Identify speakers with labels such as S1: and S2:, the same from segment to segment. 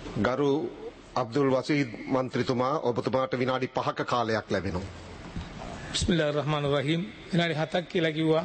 S1: ගරු අබ්දුල් වසීද් මන්ත්‍රතුමා ඔබතුමාට විනාඩි පහක කාලයක් ලැබෙනවා.
S2: பிஸ்மில்லா ரஹ்மான் ரஹீம் வினாடி ஹத்தக் කියලා කිව්වා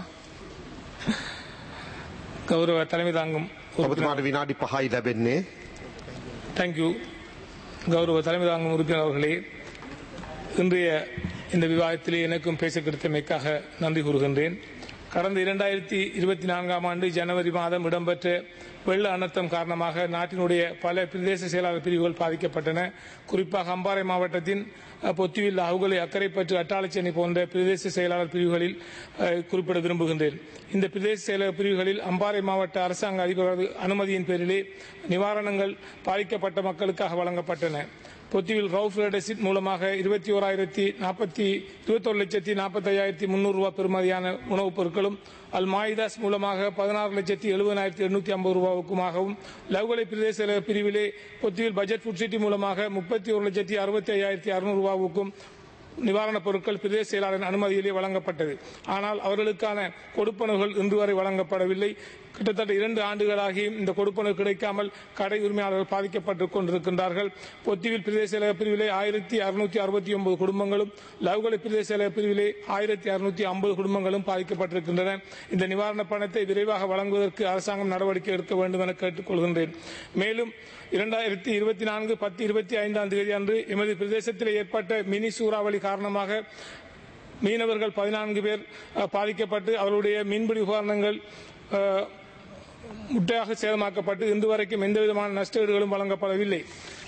S2: கௌரவ தலைமை தாங்கும்
S1: ඔබතුමාට විනාඩි පහයි ලැබෙන්නේ.
S2: தேங்க்யூ கௌரவ தலைமை தாங்கும் உறுப்பினர் அவர்களே இன்றைய இந்த விவாதத்திலே எனக்கும் பேச கிடைத்தமைக்காக நன்றி கூறுகின்றேன் கடந்த இரண்டாயிரத்தி இருபத்தி நான்காம் ஆண்டு ஜனவரி மாதம் இடம்பெற்ற வெள்ள அனர்த்தம் காரணமாக நாட்டினுடைய பல பிரதேச செயலாளர் பிரிவுகள் பாதிக்கப்பட்டன குறிப்பாக அம்பாறை மாவட்டத்தின் அஹ், பொத்துவில் அவுகலை அக்கரைப்பற்று அட்டாளச்சேனை போன்ற பிரதேச செயலாளர் பிரிவுகளில் அஹ், குறிப்பிட விரும்புகின்றேன் இந்த பிரதேச செயலாளர் பிரிவுகளில் அம்பாறை மாவட்ட அரசாங்க அதிபரது அனுமதியின் பேரிலே நிவாரணங்கள் பாதிக்கப்பட்ட மக்களுக்காக வழங்கப்பட்டன பொத்திவில் ரவுஃப் ரெடசிட் மூலமாக இருபத்தி ஓராயிரத்தி நாற்பத்தி இருபத்தொரு லட்சத்தி நாற்பத்தி ஐயாயிரத்தி முன்னூறு ரூபாய் பெறுமதியான உணவுப் பொருட்களும் அல் மாயிதாஸ் மூலமாக பதினாறு லட்சத்தி எழுபதாயிரத்தி எண்ணூத்தி ஐம்பது ரூபாவுக்குமாகவும் லவ்கலை பிரதேச செயலக பிரிவிலே பொத்திவில் பட்ஜெட் ஃபுட் சிட்டி மூலமாக முப்பத்தி ஒரு லட்சத்தி அறுபத்தி ஐயாயிரத்தி அறுநூறு ரூபாவுக்கும் நிவாரணப் பொருட்கள் பிரதேச செயலாளரின் அனுமதியிலே வழங்கப்பட்டது ஆனால் அவர்களுக்கான கொடுப்பனவுகள் இன்று வரை வழங்கப்படவில்லை கிட்டத்தட்ட இரண்டு ஆண்டுகளாகியும் இந்த கொடுப்பனவு கிடைக்காமல் கடை உரிமையாளர்கள் பாதிக்கப்பட்டுக் கொண்டிருக்கின்றார்கள் பொத்திவில் பிரதேச செயலக பிரிவிலே ஆயிரத்தி அறுநூத்தி அறுபத்தி ஒன்பது குடும்பங்களும் லவ்கலை பிரதேச செயலக பிரிவிலே ஆயிரத்தி அறுநூத்தி ஐம்பது குடும்பங்களும் பாதிக்கப்பட்டிருக்கின்றன இந்த நிவாரணப் பணத்தை விரைவாக வழங்குவதற்கு அரசாங்கம் நடவடிக்கை எடுக்க வேண்டும் என கேட்டுக்கொள்கின்றேன் மேலும் இரண்டாயிரத்தி இருபத்தி நான்கு பத்து இருபத்தி ஐந்தாம் தேதி அன்று எமது பிரதேசத்தில் ஏற்பட்ட மினி சூறாவளி காரணமாக மீனவர்கள் பதினான்கு பேர் அஹ், பாதிக்கப்பட்டு அவருடைய மீன்பிடி உபகரணங்கள் அஹ், முட்டையாக சேதமாக்கப்பட்டு இன்று வரைக்கும் எந்த விதமான நஷ்டஈடுகளும் வழங்கப்படவில்லை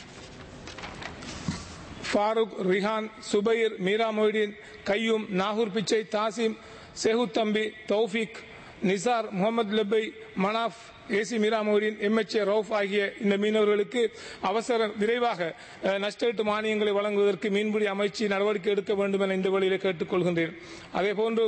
S2: ஃபாரூக் ரிஹான் சுபைர் மீரா மொய்தீன் கையூம் நாகூர் பிச்சை தாசிம் செஹூத் தம்பி தௌஃபிக் நிசார் முகமது லெப்பை மனாஃப் ஏசி மீரா மொய்தீன் எம்எச்ஏ ரவுஃப் ஆகிய இந்த மீனவர்களுக்கு அவசர விரைவாக அஹ், நஷ்டஈட்டு மானியங்களை வழங்குவதற்கு மீன்பிடி அமைச்சு நடவடிக்கை எடுக்க வேண்டும் என இந்த வழியில் கேட்டுக்கொள்கின்றேன் அதேபோன்று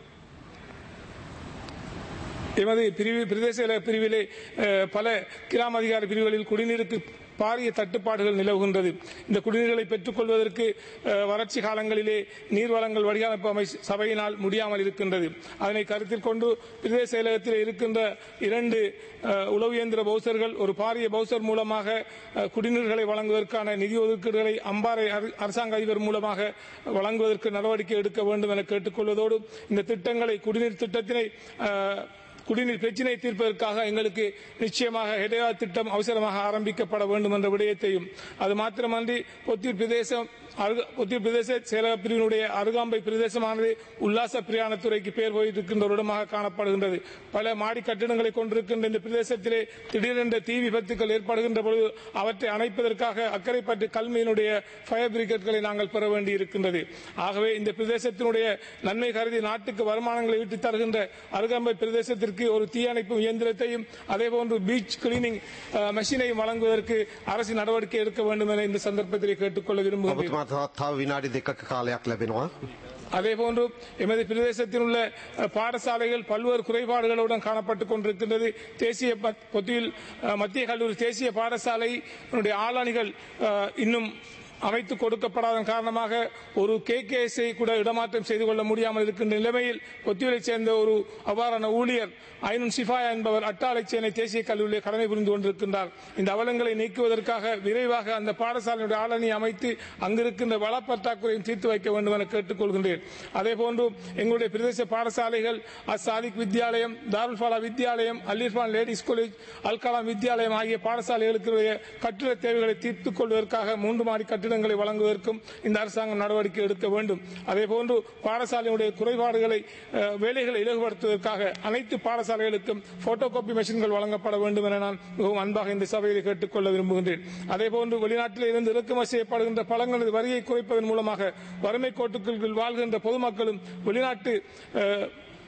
S2: எமது பிரிவு பிரதேச செயலக பிரிவிலே அஹ், பல கிராம அதிகார பிரிவுகளில் குடிநீருக்கு பாரிய தட்டுப்பாடுகள் நிலவுகின்றது இந்த குடிநீர்களை பெற்றுக்கொள்வதற்கு அஹ், வறட்சி காலங்களிலே நீர்வளங்கள் வடிகாலப்பு அமை சபையினால் முடியாமல் இருக்கின்றது அதனை கருத்தில் கொண்டு பிரதேச செயலகத்தில் இருக்கின்ற இரண்டு அஹ், உளவு இயந்திர பவுசர்கள் ஒரு பாரிய பவுசர் மூலமாக அஹ், குடிநீர்களை வழங்குவதற்கான நிதி ஒதுக்கீடுகளை அம்பாறை அர- அரசாங்க அதிபர் மூலமாக வழங்குவதற்கு நடவடிக்கை எடுக்க வேண்டும் என கேட்டுக்கொள்வதோடு இந்த திட்டங்களை குடிநீர் திட்டத்தினை அஹ், குடிநீர் பிரச்சினை தீர்ப்பதற்காக எங்களுக்கு நிச்சயமாக ஹெடேவா திட்டம் அவசரமாக ஆரம்பிக்கப்பட வேண்டும் என்ற விடயத்தையும் அது மாத்திரமன்றி பொத்தூர் பிரதேசம் அருக- பொத்தூர் பிரதேச செயலக பிரிவினுடைய அருகாம்பை பிரதேசமானது உல்லாச பிரயாணத்துறைக்கு பெயர் போயிருக்கின்ற ஒரு இடமாக காணப்படுகின்றது பல மாடி கட்டிடங்களை கொண்டிருக்கின்ற இந்த பிரதேசத்திலே திடீரென்ற தீ விபத்துக்கள் ஏற்படுகின்ற பொழுது அவற்றை அணைப்பதற்காக அக்கரைப்பட்டு கல்மையினுடைய ஃபயர் பிரிகேட்களை நாங்கள் பெற வேண்டி இருக்கின்றது ஆகவே இந்த பிரதேசத்தினுடைய நன்மை கருதி நாட்டுக்கு வருமானங்களை ஈட்டி தருகின்ற அருகாம்பை பிரதேசத்திற்கு ஒரு தீயணைப்பு இயந்திரத்தையும் அதேபோன்று பீச் கிளீனிங் மெஷினையும் வழங்குவதற்கு அரசு நடவடிக்கை எடுக்க வேண்டும் என இந்த சந்தர்ப்பத்தில் கேட்டுக்கொள்ள விரும்புகிறேன்
S1: ඔබතුමාට තවත් තව විනාඩි දෙකක කාලයක් ලැබෙනවා.
S2: அதேபோன்று எமது பிரதேசத்தில் உள்ள அஹ், பாடசாலைகள் பல்வேறு குறைபாடுகளுடன் காணப்பட்டுக் கொண்டிருக்கின்றது தேசிய பத்- பொத்தியில் அஹ், மத்திய கல்லூரி தேசிய பாடசாலை ஆளாணிகள் அஹ், இன்னும் அமைத்து கொடுக்கப்படாதன் காரணமாக ஒரு கே கேஸை கூட இடமாற்றம் செய்து கொள்ள முடியாமல் இருக்கின்ற நிலைமையில் கொத்தியூரைச் சேர்ந்த ஒரு அவ்வாறான ஊழியர் ஐநூன் சிஃபாயா என்பவர் அட்டாளைச்சேனை தேசிய கல்லூரியில் கடமை புரிந்து கொண்டிருக்கின்றார் இந்த அவலங்களை நீக்குவதற்காக விரைவாக அந்த பாடசாலையுடைய ஆளணி அமைத்து அங்கிருக்கின்ற வளப்பற்றாக்குறையும் தீர்த்து வைக்க வேண்டும் என கேட்டுக்கொள்கின்றேன் அதேபோன்று எங்களுடைய பிரதேச பாடசாலைகள் அசாதிக் வித்யாலயம் தாருல் ஃபாலா வித்யாலயம் அல்லிர்பான் லேடிஸ் காலேஜ் அல் கலாம் வித்யாலயம் ஆகிய பாடசாலைகளுக்கு கட்டிட தேவைகளை தீர்த்துக் கொள்வதற்காக மூன்று மாடி கட்டிடங்களை வழங்குவதற்கும் இந்த அரசாங்கம் நடவடிக்கை எடுக்க வேண்டும் அதேபோன்று பாடசாலையுடைய குறைபாடுகளை அஹ், வேலைகளை இலகுபடுத்துவதற்காக அனைத்து பாடசாலைகளுக்கும் போட்டோ காப்பி மெஷின்கள் வழங்கப்பட வேண்டும் என நான் மிகவும் அன்பாக இந்த சபையில் கேட்டுக்கொள்ள விரும்புகின்றேன் அதேபோன்று வெளிநாட்டில் இருந்து இறக்குமதி செய்யப்படுகின்ற பழங்களது வரியை குறைப்பதன் மூலமாக வறுமை கோட்டுக்குள் வாழ்கின்ற பொதுமக்களும் வெளிநாட்டு அஹ்,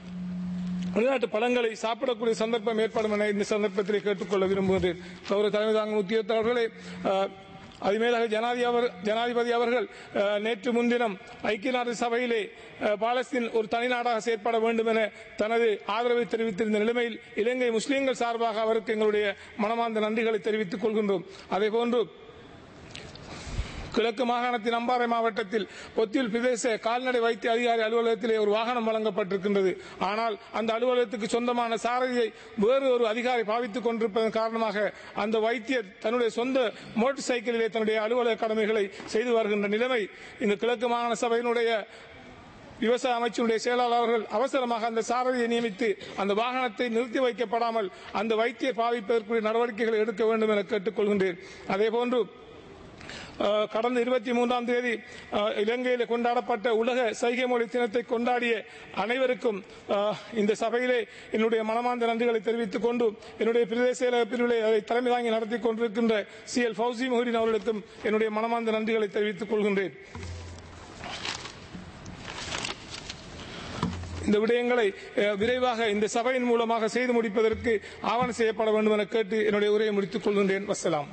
S2: வெளிநாட்டு பழங்களை சாப்பிடக்கூடிய சந்தர்ப்பம் ஏற்படும் என இந்த சந்தர்ப்பத்தில் கேட்டுக்கொள்ள விரும்புகிறேன் கௌரவ தலைமை தாங்கும் உத்தியோகத்தர் அவர்களே அஹ், அதுமேலாக ஜனாதிபதி அவர் ஜனாதிபதி அவர்கள் அஹ், நேற்று முன்தினம் ஐக்கிய நாடு சபையிலே அஹ், பாலஸ்தீன் ஒரு தனிநாடாக செயற்பட வேண்டும் என தனது ஆதரவை தெரிவித்திருந்த நிலைமையில் இலங்கை முஸ்லீம்கள் சார்பாக அவருக்கு எங்களுடைய மனமார்ந்த நன்றிகளை தெரிவித்துக் கொள்கின்றோம் அதேபோன்று கிழக்கு மாகாணத்தின் அம்பாறை மாவட்டத்தில் பொத்தியில் பிரதேச கால்நடை வைத்திய அதிகாரி அலுவலகத்திலே ஒரு வாகனம் வழங்கப்பட்டிருக்கின்றது ஆனால் அந்த அலுவலகத்துக்கு சொந்தமான சாரதியை வேறு ஒரு அதிகாரி பாவித்துக் கொண்டிருப்பதன் காரணமாக அந்த வைத்தியர் தன்னுடைய சொந்த மோட்டார் சைக்கிளிலே தன்னுடைய அலுவலக கடமைகளை செய்து வருகின்ற நிலைமை இந்த கிழக்கு மாகாண சபையினுடைய விவசாய அமைச்சருடைய செயலாளர்கள் அவசரமாக அந்த சாரதியை நியமித்து அந்த வாகனத்தை நிறுத்தி வைக்கப்படாமல் அந்த வைத்திய பாவிப்பதற்குரிய நடவடிக்கைகளை எடுக்க வேண்டும் என கேட்டுக்கொள்கின்றேன் அதேபோன்று அஹ், கடந்த இருபத்தி மூன்றாம் தேதி அஹ், இலங்கையில் கொண்டாடப்பட்ட உலக சைகை மொழி தினத்தை கொண்டாடிய அனைவருக்கும் அஹ், இந்த சபையிலே என்னுடைய மனமார்ந்த நன்றிகளை தெரிவித்துக் கொண்டு என்னுடைய பிரதேச செயலக பிரிவிலே அதை தலைமை தாங்கி நடத்தி கொண்டிருக்கின்ற சி எல் ஃபவுசி முஹிடின் அவர்களுக்கும் என்னுடைய மனமார்ந்த நன்றிகளை தெரிவித்துக் கொள்கின்றேன் இந்த விடயங்களை அஹ், விரைவாக இந்த சபையின் மூலமாக செய்து முடிப்பதற்கு ஆவணம் செய்யப்பட வேண்டும் என கேட்டு என்னுடைய உரையை முடித்துக் கொள்கின்றேன் வசலாம்